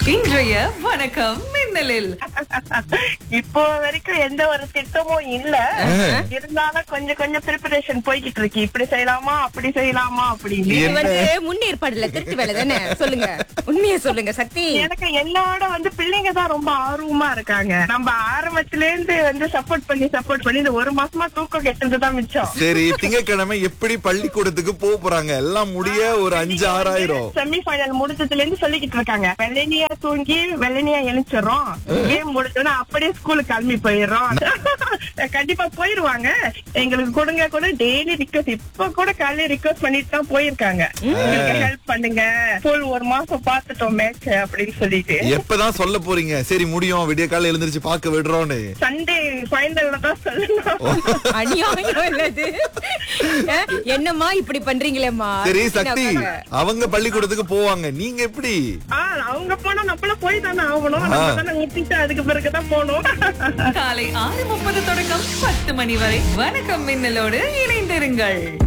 இன்றைய வணக்கம் மின்னலில் இப்போ வரைக்கும் எந்த ஒரு திட்டமும் இல்ல இருந்தாலும் கொஞ்சம் கொஞ்சம் ப்ரிப்பரேஷன் போய்கிட்டு இருக்கு இப்படி செய்யலாமா அப்படி செய்யலாமா அப்படின்னு இது என்ன? வந்து முன்னேற்பாடுல திருட்டு வேலை தானே சொல்லுங்க உண்மையை சொல்லுங்க சக்தி எனக்கு என்னோட வந்து பிள்ளைங்க தான் ரொம்ப ஆர்வமா இருக்காங்க நம்ம ஆரம்பத்துல இருந்து வந்து சப்போர்ட் பண்ணி சப்போர்ட் பண்ணி இந்த ஒரு மாசமா தூக்கம் கெட்டது தான் மிச்சம் சரி திங்கட்கிழமை எப்படி பள்ளிக்கூடத்துக்கு போக போறாங்க எல்லாம் முடிய ஒரு அஞ்சு ஆறாயிரம் செமி ஃபைனல் முடிச்சதுல இருந்து சொல்லிக்கிட்டு இருக்காங்க வெள்ளனியா தூங்கி வெள்ளனியா எழுச்சிடுறோம் கேம் முடிச்சோன்னா அப்படியே ஸ்கூலுக்கு கிளம்பி போயிடுறோம் கண்டிப்பா போயிருவாங்க எங்களுக்கு கொடுங்க கூட டெய்லி ரிக்வஸ்ட் இப்ப கூட காலையில ரிக்வஸ்ட் பண்ணிட்டு தான் போயிருக்காங்க ஹெல்ப் பண்ணுங்க ஃபுல் ஒரு மாசம் பாத்துட்டோம் மேட்ச் அப்படின்னு சொல்லிட்டு எப்பதான் சொல்ல போறீங்க சரி முடியும் விடிய காலையில எழுந்திருச்சு பார்க்க விடுறோம்னு சண்டே ஃபைனல்ல தான் சொல்லணும் அநியாயம் இல்லது அஹ், என்னம்மா இப்படி பண்றீங்களேம்மா சரி சக்தி அவங்க பள்ளிக்கூடத்துக்கு போவாங்க நீங்க எப்படி ஆ அவங்க போனா நம்மளும் போய் தானே ஆகணும் நம்ம தானே ஊத்திட்டு அதுக்கு பிறகுதான் போகணும் காலை ஆறு முப்பது தொடக்கம் பத்து மணி வரை வணக்கம் மின்னலோடு இணைந்திருங்கள்